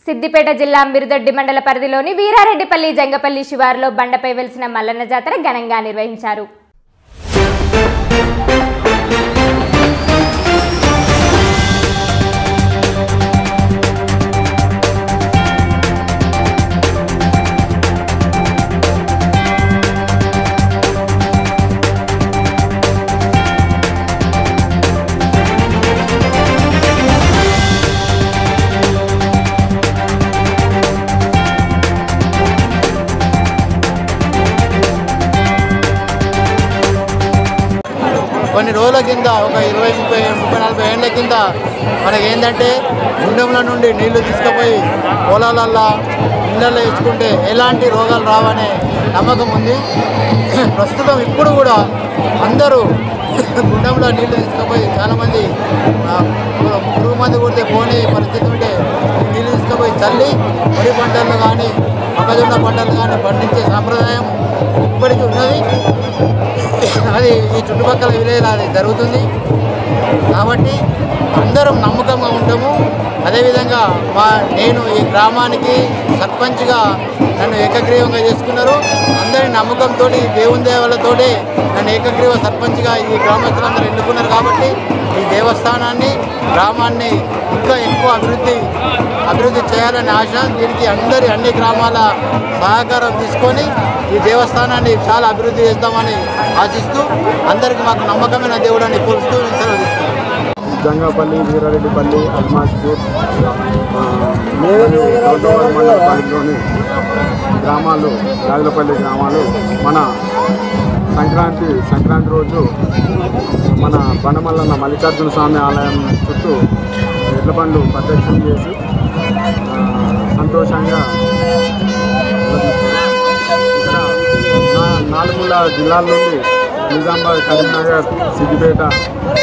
సిద్దిపేట జిల్లా మిరుదొడ్డి మండల పరిధిలోని వీరారెడ్డిపల్లి జంగపల్లి శివారులో బండపై వెలిసిన మల్లన్న జాతర ఘనంగా నిర్వహించారు కొన్ని రోజుల కింద ఒక ఇరవై ముప్పై ముప్పై నలభై ఏళ్ళ కింద మనకి ఏంటంటే గుండెముల నుండి నీళ్లు తీసుకుపోయి పొలాలల్లో ఇళ్ళల్లో ఇచ్చుకుంటే ఎలాంటి రోగాలు రావనే నమ్మకం ఉంది ప్రస్తుతం ఇప్పుడు కూడా అందరూ గుండెంలో నీళ్లు తీసుకుపోయి చాలామంది ఆ, పురుగు మంది కొడితే పోనీ పరిస్థితి ఉంటే నీళ్లు తీసుకుపోయి చల్లి వరి పంటలు కానీ మొక్కజొన్న పంటలు కానీ పండించే సాంప్రదాయం ఇప్పటికీ ఉన్నది అది ఈ చుట్టుపక్కల విలేజ్ అది జరుగుతుంది కాబట్టి అందరం నమ్మకంగా ఉంటాము అదేవిధంగా మా నేను ఈ గ్రామానికి సర్పంచ్గా నన్ను ఏకగ్రీవంగా చేసుకున్నారు అందరి నమ్మకంతో దేవుని దేవాలతోటి నన్ను ఏకగ్రీవ సర్పంచ్గా ఈ గ్రామస్తులందరూ ఎన్నుకున్నారు కాబట్టి ఈ దేవస్థానాన్ని గ్రామాన్ని ఇంకా ఎక్కువ అభివృద్ధి అభివృద్ధి చేయాలని ఆశ దీనికి అందరి అన్ని గ్రామాల సహకారం తీసుకొని ఈ దేవస్థానాన్ని చాలా అభివృద్ధి చేద్దామని ఆశిస్తూ అందరికీ మాకు నమ్మకమైన దేవుడని కోరుస్తూ నేను సెలవు తీసుకుంటాను జంగాపల్లి వీరారెడ్డిపల్లి అజ్మాష్పూర్ మండల పరిధిలోని గ్రామాలు రాజులపల్లి గ్రామాలు మన సంక్రాంతి సంక్రాంతి రోజు మన బండమల్లన్న మల్లికార్జున స్వామి ఆలయం చుట్టూ ఎడ్ల బండ్లు ప్రత్యక్షం చేసి ఆ, సంతోషంగా ఇక్కడ నా- నాలుగుల జిల్లాల నుండి నిజామాబాద్ కరీంనగర్ సిద్దిపేట